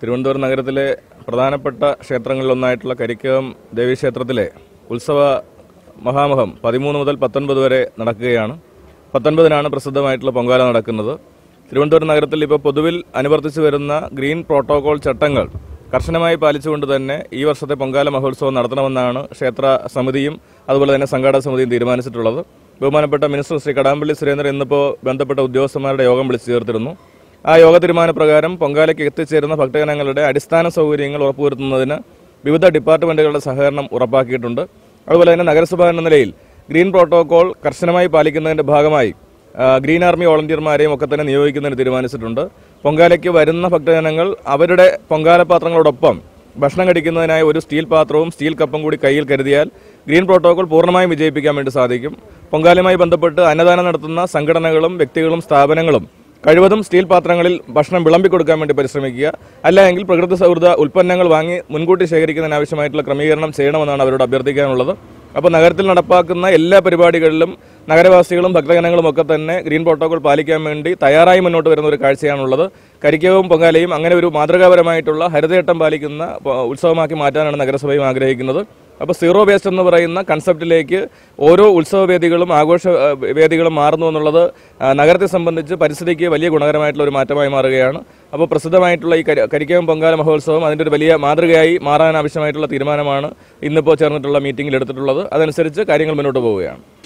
തിരുവനന്തപുരം നഗരത്തിലെ പ്രധാനപ്പെട്ട ക്ഷേത്രങ്ങളിലൊന്നായിട്ടുള്ള കരിക്കകം ദേവീക്ഷേത്രത്തിലെ ഉത്സവ മഹാമഹം പതിമൂന്ന് മുതൽ പത്തൊൻപത് വരെ നടക്കുകയാണ് പത്തൊൻപതിനാണ് പ്രസിദ്ധമായിട്ടുള്ള പൊങ്കാല നടക്കുന്നത് തിരുവനന്തപുരം നഗരത്തിൽ ഇപ്പോൾ പൊതുവിൽ അനുവർത്തിച്ചു വരുന്ന ഗ്രീൻ പ്രോട്ടോകോൾ ചട്ടങ്ങൾ കർശനമായി പാലിച്ചുകൊണ്ട് തന്നെ ഈ വർഷത്തെ പൊങ്കാല മഹോത്സവം നടത്തണമെന്നാണ് ക്ഷേത്ര സമിതിയും അതുപോലെ തന്നെ സംഘാടക സമിതിയും തീരുമാനിച്ചിട്ടുള്ളത് ബഹുമാനപ്പെട്ട മിനിസ്റ്റർ ശ്രീ കടാമ്പള്ളി സുരേന്ദ്രൻ ഇന്നിപ്പോൾ ബന്ധപ്പെട്ട ഉദ്യോഗസ്ഥന്മാരുടെ യോഗം വിളിച്ചു ചേർത്തിരുന്നു ആ യോഗ തീരുമാനപ്രകാരം പൊങ്കാലയ്ക്ക് എത്തിച്ചേരുന്ന ഭക്തജനങ്ങളുടെ അടിസ്ഥാന സൗകര്യങ്ങൾ ഉറപ്പുവരുത്തുന്നതിന് വിവിധ ഡിപ്പാർട്ട്മെന്റുകളുടെ സഹകരണം ഉറപ്പാക്കിയിട്ടുണ്ട് അതുപോലെ തന്നെ നഗരസഭ എന്ന നിലയിൽ ഗ്രീൻ പ്രോട്ടോകോൾ കർശനമായി പാലിക്കുന്നതിന്റെ ഭാഗമായി ആ, ഗ്രീൻ ആർമി വോളണ്ടിയർമാരെയും ഒക്കെ തന്നെ നിയോഗിക്കുന്നതിന് തീരുമാനിച്ചിട്ടുണ്ട് പൊങ്കാലയ്ക്ക് വരുന്ന ഭക്തജനങ്ങൾ അവരുടെ പൊങ്കാലപാത്രങ്ങളോടൊപ്പം ഭക്ഷണം കഴിക്കുന്നതിനായി ഒരു സ്റ്റീൽ പാത്രവും സ്റ്റീൽ കപ്പും കൂടി കയ്യിൽ കരുതിയാൽ ഗ്രീൻ പ്രോട്ടോകോൾ പൂർണ്ണമായും വിജയിപ്പിക്കാൻ വേണ്ടി സാധിക്കും പൊങ്കാലയുമായി ബന്ധപ്പെട്ട് അന്നദാനം നടത്തുന്ന സംഘടനകളും വ്യക്തികളും സ്ഥാപനങ്ങളും കഴിവതും സ്റ്റീൽ പാത്രങ്ങളിൽ ഭക്ഷണം വിളമ്പി കൊടുക്കാൻ വേണ്ടി പരിശ്രമിക്കുക അല്ല എങ്കിൽ പ്രകൃതി സൗഹൃദ ഉൽപ്പന്നങ്ങൾ വാങ്ങി മുൻകൂട്ടി ശേഖരിക്കുന്നതിന് ആവശ്യമായിട്ടുള്ള ക്രമീകരണം ചെയ്യണമെന്നാണ് അവരോട് അഭ്യർത്ഥിക്കാനുള്ളത് അപ്പോൾ നഗരത്തിൽ നടപ്പാക്കുന്ന എല്ലാ പരിപാടികളിലും നഗരവാസികളും ഭക്തജനങ്ങളും ഒക്കെ തന്നെ ഗ്രീൻ പ്രോട്ടോകോൾ പാലിക്കാൻ വേണ്ടി തയ്യാറായി മുന്നോട്ട് വരുന്ന ഒരു കാഴ്ചയാണുള്ളത് കരിക്കവും പൊങ്കാലയും അങ്ങനെ ഒരു മാതൃകാപരമായിട്ടുള്ള ഹരിതചട്ടം പാലിക്കുന്ന പ- ഉത്സവമാക്കി മാറ്റാനാണ് നഗരസഭയും ആഗ്രഹിക്കുന്നത് അപ്പോൾ സീറോ വേസ്റ്റ് എന്ന് പറയുന്ന കൺസെപ്റ്റിലേക്ക് ഓരോ ഉത്സവ വേദികളും ആഘോഷ ആ, വേദികളും മാറുന്നു എന്നുള്ളത് ആ, നഗരത്തെ സംബന്ധിച്ച് പരിസ്ഥിതിക്ക് വലിയ ഗുണകരമായിട്ടുള്ള ഒരു മാറ്റമായി മാറുകയാണ് അപ്പോൾ പ്രസിദ്ധമായിട്ടുള്ള ഈ കരി- കരിക്കകം പൊങ്കാല മഹോത്സവം അതിൻ്റെ ഒരു വലിയ മാതൃകയായി മാറാൻ ആവശ്യമായിട്ടുള്ള തീരുമാനമാണ് ഇന്നിപ്പോൾ ചേർന്നിട്ടുള്ള മീറ്റിംഗിൽ എടുത്തിട്ടുള്ളത് അതനുസരിച്ച് കാര്യങ്ങൾ മുന്നോട്ട് പോവുകയാണ്